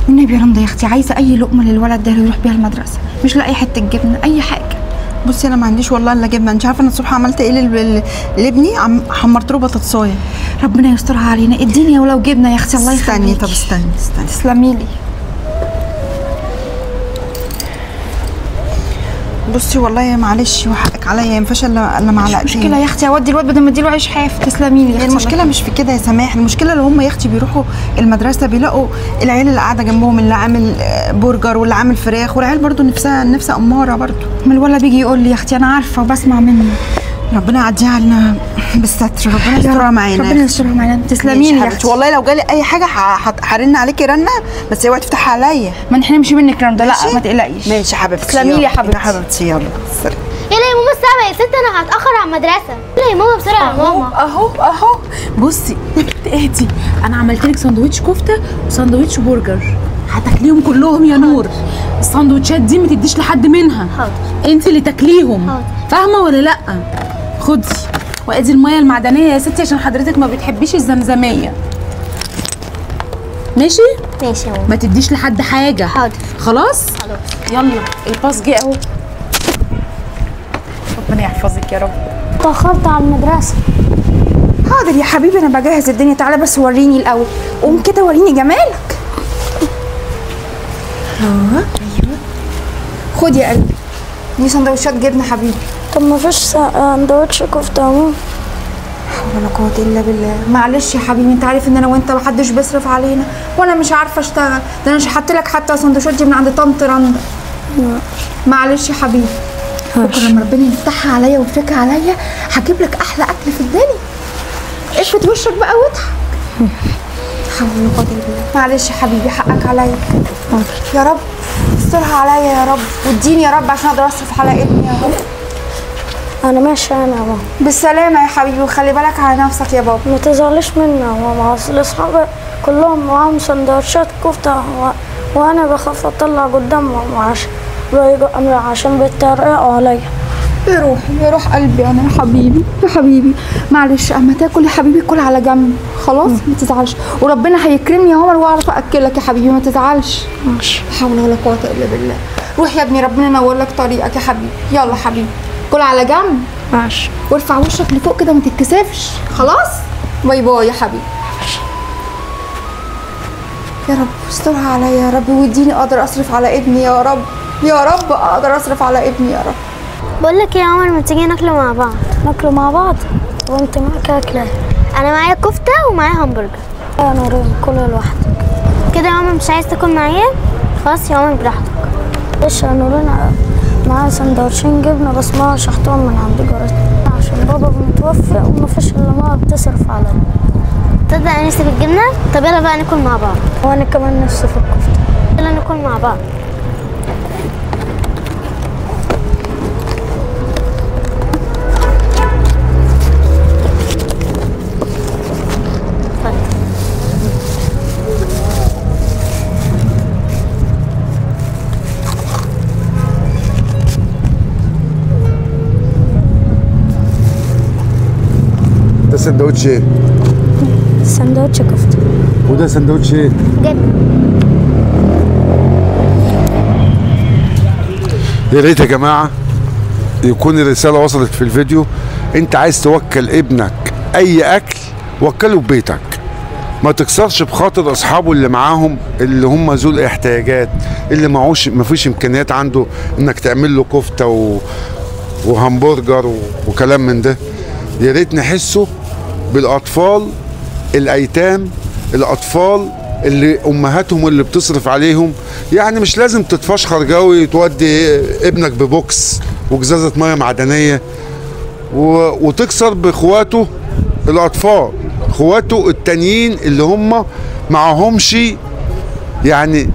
والنبي يا رندا يا اختي عايزه اي لقمه للولد ده اللي يروح بيها المدرسه مش لاقي حته جبنه اي حاجه بصي انا ما عنديش والله الا جبنه انت عارفه انا الصبح عملت ايه لل- لل- لابني عم حمرت له بطاطسايه ربنا يسترها علينا اديني ولو جبنه يا اختي الله يخليكي استني طب استني استني تسلمي لي بصي والله معلش وحقك عليا ما ينفعش الا الا مش معلقتين مشكله يا اختي اودي الواد بدل ما اديله عيش حاف تسلمي لي يا هي اختي المشكله مش في كده يا سماح المشكله اللي هم يا اختي بيروحوا المدرسه بيلاقوا العيال اللي قاعده جنبهم اللي عامل آه، برجر واللي عامل فراخ والعيال برضو نفسها نفسها اماره برضو ما الولد بيجي يقول لي يا اختي انا عارفه وبسمع منه ربنا يعديها علينا بالستر ربنا يسترها معانا ربنا يسترها معانا تسلمي ماشي لي يا يا حبيبتي اختي والله لو جالي اي حاجه ه- هت- هرن عليكي رنه بس اوعي تفتحي عليا ما نحرمش منك رندا لا ماشي؟ ما تقلقيش ماشي يا حبيبتي تسلمي لي يا يلا. حبيبتي. يا حبيبتي يلا سلام. يلا يا ماما الساعة يا ست انا هتأخر على المدرسة يلا يا ماما بسرعة يا اهو ماما اهو اهو بصي يا بنت اهدي انا عملت لك سندوتش كفته وسندوتش برجر هتاكليهم كلهم يا نور السندوتشات دي ما تديش لحد منها حاضر. انت اللي تاكليهم حاضر. فاهمه ولا لا خدي وادي الميه المعدنيه يا ستي عشان حضرتك ما بتحبيش الزمزميه ماشي ماشي يا ماما ما تديش لحد حاجه حاضر. خلاص يلا الباص جه اهو ربنا يحفظك يا رب اتأخرت على المدرسة حاضر يا حبيبي انا بجهز الدنيا تعالى بس وريني الاول قوم كده وريني جمالك اه ايوه خد يا قلبي دي سندوتشات جبنه حبيبي طب ما فيش سندوتش كفتة يا ماما ولا قوة الا بالله معلش يا حبيبي انت عارف ان انا وانت محدش بيصرف علينا وانا مش عارفه اشتغل ده انا شحت لك حتى سندوتشات دي من عند طنط رندا معلش يا حبيبي بكره لما ربنا يفتحها عليا ويفرجها عليا هجيب لك احلى اكل في الدنيا افرد وشك بقى واضحك حول ولا قوة الا بالله معلش يا حبيبي حقك عليا يا رب استرها عليا يا رب واديني يا رب عشان اقدر اصرف على ابني يا رب انا ماشي انا يا ماما بالسلامه يا حبيبي وخلي بالك على نفسك يا بابا ما تزعليش مني يا ماما اصل اصحابي كلهم معاهم سندوتشات كفتة و... وانا بخاف اطلع قدامهم عشان بيجوا- عشان بيتريقوا عليا يا روحي يا روح قلبي انا يا حبيبي يا حبيبي معلش اما تاكل يا حبيبي كل على جنب خلاص ما تزعلش وربنا هيكرمني يا عمر واعرف اكلك يا حبيبي ما تزعلش ماشي لا حول ولا قوه الا بالله روح يا ابني ربنا ينور لك طريقك يا حبيبي يلا حبيبي كل على جنب ماشي وارفع وشك لفوق كده وما تتكسفش خلاص باي باي يا حبيبي يا رب استرها عليا يا رب واديني اقدر اصرف على ابني يا رب يا رب اقدر اصرف على ابني يا رب بقول لك يا عمر ما تيجي ناكله مع بعض ناكله مع بعض وانت معاك اكله انا معايا كفتة ومعايا همبرجر يا نورين كل لوحدك كده يا ماما مش عايز تاكل معايا خلاص يا عمر براحتك ليش يا نورين معايا سندوتشين جبنة بس ما شحتهم من عند جارتنا عشان بابا متوفي ومفيش الا ما بتصرف عليا تصدق انا نفسي في الجبنة طب يلا بقى ناكل مع بعض وانا كمان نفسي في الكفتة يلا ناكل مع بعض ده سندوتش ايه؟ سندوتش كفتة وده سندوتش ايه؟ جبنة يا ريت يا جماعه يكون الرساله وصلت في الفيديو انت عايز توكل ابنك اي اكل وكله ببيتك ما تكسرش بخاطر اصحابه اللي معاهم اللي هم ذو الاحتياجات اللي معوش ما فيش امكانيات عنده انك تعمل له كفته و... وهمبرجر و... وكلام من ده يا ريت نحسه بالاطفال الايتام الاطفال اللي امهاتهم اللي بتصرف عليهم يعني مش لازم تتفشخر قوي تودي ابنك ببوكس وجزازه ميه معدنيه و... وتكسر باخواته الاطفال اخواته التانيين اللي هم معهمش يعني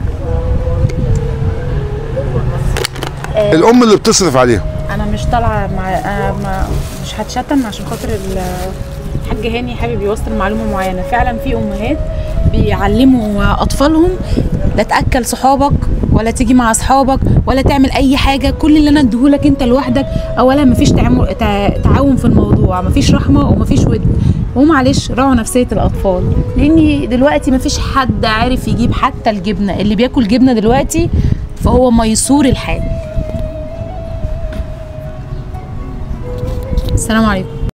الام اللي بتصرف عليهم انا مش طالعه مع أنا ما مش هتشتم عشان خاطر ال- الحاج هاني حابب يوصل معلومه معينه فعلا في امهات بيعلموا اطفالهم لا تاكل صحابك ولا تيجي مع اصحابك ولا تعمل اي حاجه كل اللي انا اديهولك انت لوحدك اولا مفيش تعامل تع- تعاون في الموضوع مفيش رحمه ومفيش ود ومعلش راعوا نفسيه الاطفال لان دلوقتي مفيش حد عارف يجيب حتى الجبنه اللي بياكل جبنه دلوقتي فهو ميسور الحال السلام عليكم